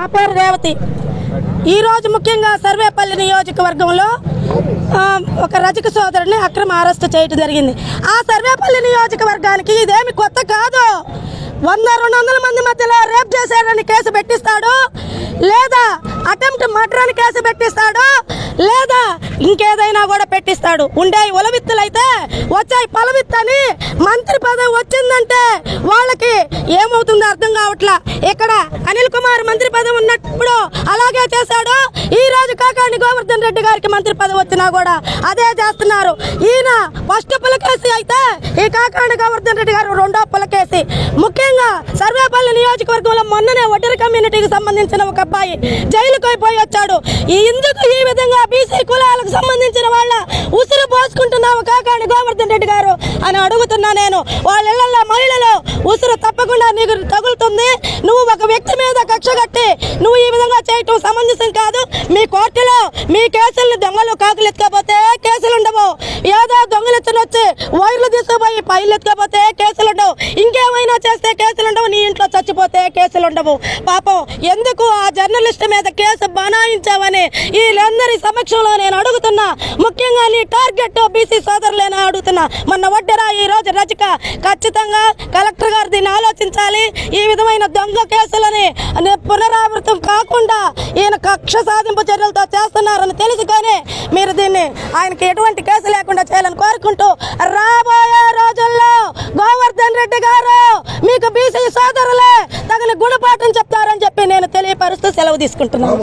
పేరు రేవతి ఈరోజు ముఖ్యంగా సర్వేపల్లి నియోజకవర్గంలో ఆ, ఒక రజక సోదరుని అక్రమ అరెస్ట్ చేయడం జరిగింది ఆ సర్వేపల్లి నియోజకవర్గానికి ఇదేమి కొత్త కాదు వంద రెండు వందల మంది మధ్యలో రేప్ చేశాడని కేసు పెట్టిస్తాడు లేదా అటెంప్ట్ మర్డర్ అని కేసు పెట్టిస్తాడు లేదా ఇంకేదైనా కూడా పెట్టిస్తాడు ఉండే ఉలవిత్తులైతే వచ్చాయి పలవిత్తని మంత్రి పదవి వచ్చిందంటే వాళ్ళకి ఏమవుతుందో అర్థం కావట్లా ఇక్కడ అనిల్ కుమార్ మంత్రి పదవి ఉన్నప్పుడు అలాగే చేశాడు ఈ రోజు కాకాని గోవర్ధన్ రెడ్డి గారికి మంత్రి పదవి వచ్చినా కూడా అదే చేస్తున్నారు ఈయన ఫస్ట్ పులకేసి అయితే ఈ కాకాని గోవర్ధన్ రెడ్డి గారు రెండో పులకేసి ముఖ్యంగా సర్వేపల్లి నియోజకవర్గంలో మొన్ననే ఒడ్డరి కమ్యూనిటీకి సంబంధించిన ఒక అబ్బాయి జైలుకు అయిపోయి వచ్చాడు ఈ ఎందుకు ఈ విధంగా బీసీ కులాలకు సంబంధించిన వాళ్ళ ఉసురు పోసుకుంటున్నావు కాకాని గోవర్ధన్ రెడ్డి గారు అని అడుగుతున్నా నేను వాళ్ళ ఇళ్లలో మహిళలు ఉసురు తప్పకుండా నీకు తగులుతుంది నువ్వు ఒక వ్యక్తి మీద కక్ష కట్టి నువ్వు ఈ విధంగా చేయటం సమంజసం కాదు మీ కోర్టులో మీ కేసుల్ని దొంగలు కాకులు ఎత్తుకపోతే కేసులు ఉండవు ఏదో దొంగలు ఎత్తున వచ్చి వైర్లు తీసుకుపోయి పైలు ఎత్తుకపోతే కేసులు ఉండవు ఇంకేమైనా చేస్తే కేసులు ఉండవు నీ ఇంట్లో చచ్చిపోతే కేసులు ఉండవు పాపం ఎందుకు ఆ జర్నలిస్ట్ మీద కేసు బనాయించావని వీళ్ళందరి సమక్షంలో నేను అడుగుతున్నా ముఖ్యంగా నీ టార్గెట్ బీసీ సోదరులేనా అడుగుతున్నా మొన్న వడ్డరా ఈ రోజు రచిక ఖచ్చితంగా కలెక్టర్ గారు దీన్ని ఆలోచించాలి ఈ విధమైన దొంగ కేసులని అనే- పునరావృతం కాకుండా ఈయన కక్ష సాధింపు చర్యలతో చేస్తున్నారని తెలుసుకొని మీరు దీన్ని ఆయనకి ఎటువంటి కేసు లేకుండా చేయాలని కోరుకుంటూ రాబోయే రోజుల్లో గోవర్ధన్ రెడ్డి గారు మీకు బీసీ సోదరులే తగిన గుణపాఠం చెప్తారని చెప్పి నేను తెలియపరుస్తూ సెలవు తీసుకుంటున్నాను